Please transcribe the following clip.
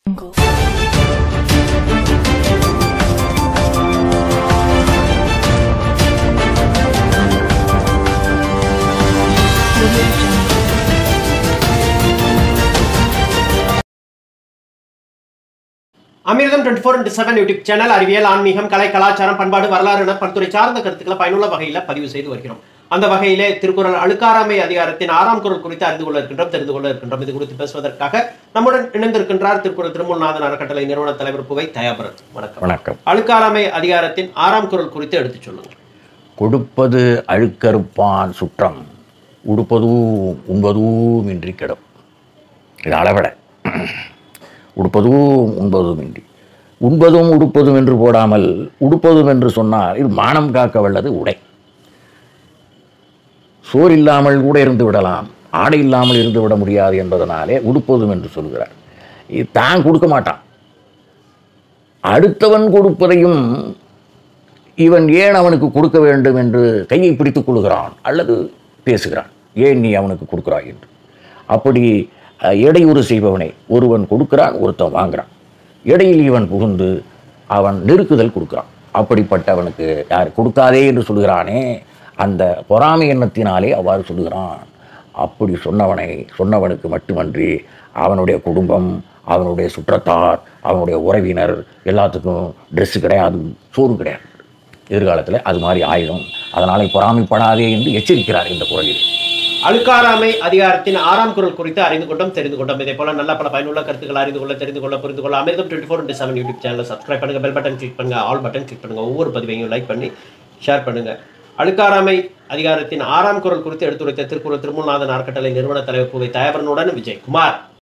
அமிர்தம் twenty four into seven YouTube channel அறிவியல் ஆன்மீகம் கலை கலாச்சாரம் பண்பாடு வரலாறு என பல்துறை சார்ந்த கருத்துக்களை பயனுள்ள வகையில் பதிவு செய்து வருகிறோம் அந்த வகையிலே திருக்குறள் அழுக்காராமை அதிகாரத்தின் ஆறாம் குரல் குறித்து அறிந்து கொள்ள இருக்கின்றோம் தெரிந்து கொள்ள இருக்கின்றோம் இது குறித்து பேசுவதற்காக நம்முடன் இணைந்திருக்கின்றார் திருக்குறள் திருமூல்நாதன் அறக்கட்டளை நிறுவன தலைவர் புவை தயாபரன் வணக்கம் வணக்கம் அழுக்காராமை அதிகாரத்தின் ஆறாம் குரல் குறித்து எடுத்துச் சொல்லுங்கள் கொடுப்பது அழுக்கறுப்பான் சுற்றம் உடுப்பதும் உண்பதும் இன்றி கெடும் இது அளவிட உடுப்பதும் உண்பதும் இன்றி உண்பதும் உடுப்பதும் என்று போடாமல் உடுப்பதும் என்று சொன்னால் இது மானம் காக்க வல்லது உடை சோறு இல்லாமல் கூட இருந்து விடலாம் ஆடை இல்லாமல் இருந்து விட முடியாது என்பதனாலே உடுப்பதும் என்று சொல்கிறார் இது தான் கொடுக்க மாட்டான் அடுத்தவன் கொடுப்பதையும் இவன் ஏன் அவனுக்கு கொடுக்க வேண்டும் என்று கையை பிடித்துக் கொள்கிறான் அல்லது பேசுகிறான் ஏன் நீ அவனுக்கு கொடுக்கிறாய் என்று அப்படி அஹ், இடையூறு செய்பவனை ஒருவன் கொடுக்கிறான் ஒருத்தன் வாங்குறான் இடையில் இவன் புகுந்து அவன் நெருக்குதல் கொடுக்கிறான் அப்படிப்பட்டவனுக்கு யார் கொடுக்காதே என்று சொல்கிறானே அந்த பொறாமை எண்ணத்தினாலே அவ்வாறு சொல்லுகிறான் அப்படி சொன்னவனை சொன்னவனுக்கு மட்டுமன்றி அவனுடைய குடும்பம் அவனுடைய சுற்றத்தார் அவனுடைய உறவினர் எல்லாத்துக்கும் ட்ரெஸ்ஸு கிடையாது சோறு கிடையாது எதிர்காலத்தில் அது மாதிரி ஆயிடும் அதனாலே பொறாமைப்படாதே என்று எச்சரிக்கிறார் இந்த குரலில் அழுக்காராமை அதிகாரத்தின் ஆறாம் குரல் குறித்து அறிந்து கொண்டோம் தெரிந்து கொண்டோம் இதே போல நல்ல பல பயனுள்ள கருத்துக்கள் அறிந்து கொள்ள தெரிந்து கொள்ள புரிந்து கொள்ள Amirtham twenty four into seven YouTube சேனலை சப்ஸ்கிரைப் பண்ணுங்க பெல் பட்டன் கிளிக் பண்ணுங்க ஆல் பட்டன் கிளிக் பண்ணுங்க ஒவ்வொரு பதிவையும் லைக் பண்ணி ஷேர் பண்ணுங்க அழுக்காராமை அதிகாரத்தின் ஆறாம் குரல் குறித்து எடுத்துரைத்த திருக்குறள் திருமூல்நாதன் அறக்கட்டளை நிறுவன தலைவர் புவை தயாபரனுடன் விஜய் குமார்